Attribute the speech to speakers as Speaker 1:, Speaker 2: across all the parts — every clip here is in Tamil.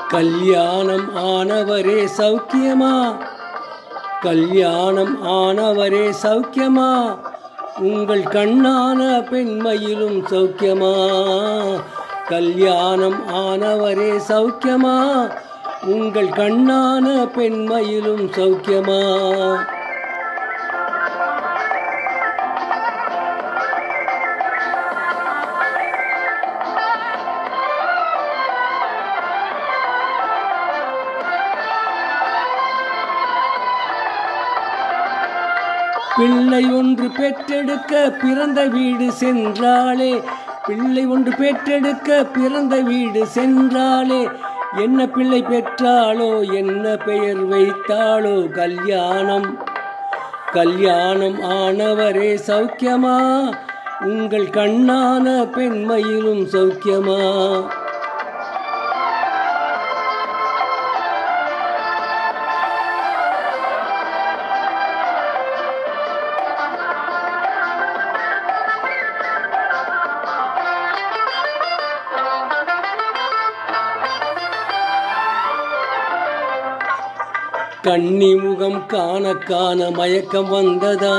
Speaker 1: கல்யாணம் ஆனவரே சௌக்கியமா கல்யாணம் ஆனவரே சௌக்கியமா உங்கள் கண்ணான பெண்மையிலும் சௌக்கியமா கல்யாணம் ஆனவரே சௌக்கியமா உங்கள் கண்ணான பெண்மையிலும் சௌக்கியமா பிள்ளை ஒன்று பெற்றெடுக்க பிறந்த வீடு சென்றாளே பிள்ளை ஒன்று பெற்றெடுக்க பிறந்த வீடு சென்றாளே என்ன பிள்ளை பெற்றாளோ என்ன பெயர் வைத்தாளோ கல்யாணம் கல்யாணம் ஆனவரே சௌக்கியமா உங்கள் கண்ணான பெண்மையிலும் சௌக்கியமா கன்னி முகம் காண காண மயக்கம் வந்ததா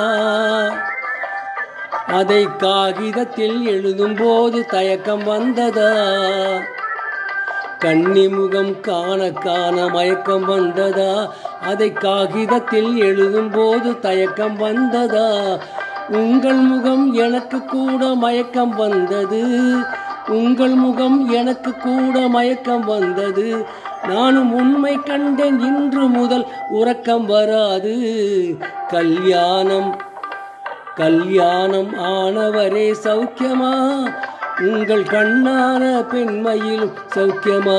Speaker 1: அதை காகிதத்தில் எழுதும் போது தயக்கம் வந்ததா கன்னி முகம் காண காண மயக்கம் வந்ததா அதை காகிதத்தில் எழுதும் போது தயக்கம் வந்ததா உங்கள் முகம் எனக்கு கூட மயக்கம் வந்தது உங்கள் முகம் எனக்கு கூட மயக்கம் வந்தது நானும் உண்மை கண்டேன் இன்று முதல் உறக்கம் வராது கல்யாணம் கல்யாணம் ஆனவரே சௌக்கியமா உங்கள் கண்ணான பெண்மையிலும் சௌக்கியமா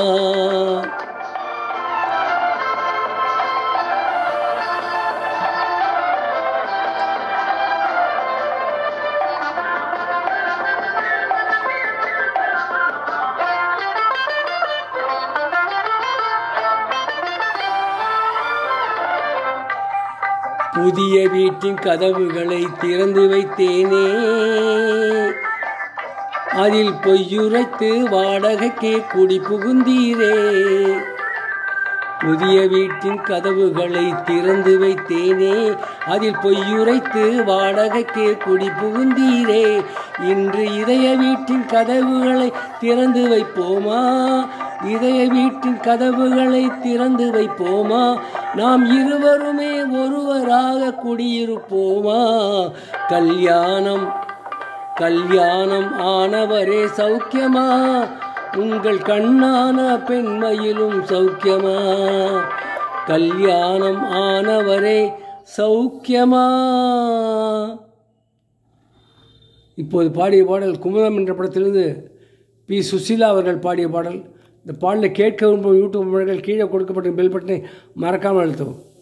Speaker 1: புதிய வீட்டின் கதவுகளை திறந்து வைத்தேனே அதில் பொய்யுரைத்து வாடகைக்கு குடி புகுந்தீரே புதிய வீட்டின் கதவுகளை திறந்து வைத்தேனே அதில் பொய்யுரைத்து வாடகைக்கு குடி புகுந்தீரே இன்று இதய வீட்டின் கதவுகளை திறந்து வைப்போமா இதய வீட்டின் கதவுகளை திறந்து வைப்போமா நாம் இருவருமே ஒருவராக குடியிருப்போமா கல்யாணம் கல்யாணம் ஆனவரே சௌக்கியமா உங்கள் கண்ணான பெண்மையிலும் சௌக்கியமா கல்யாணம் ஆனவரே சௌக்கியமா இப்போது பாடிய பாடல் குமுதம் என்ற படத்திலிருந்து பி சுசீலா அவர்கள் பாடிய பாடல் இந்த பாடலை கேட்க விரும்பும் யூடியூப் முறைகள் கீழே கொடுக்கப்பட்ட பெல் பட்டனை மறக்காமல் அழுத்தவும்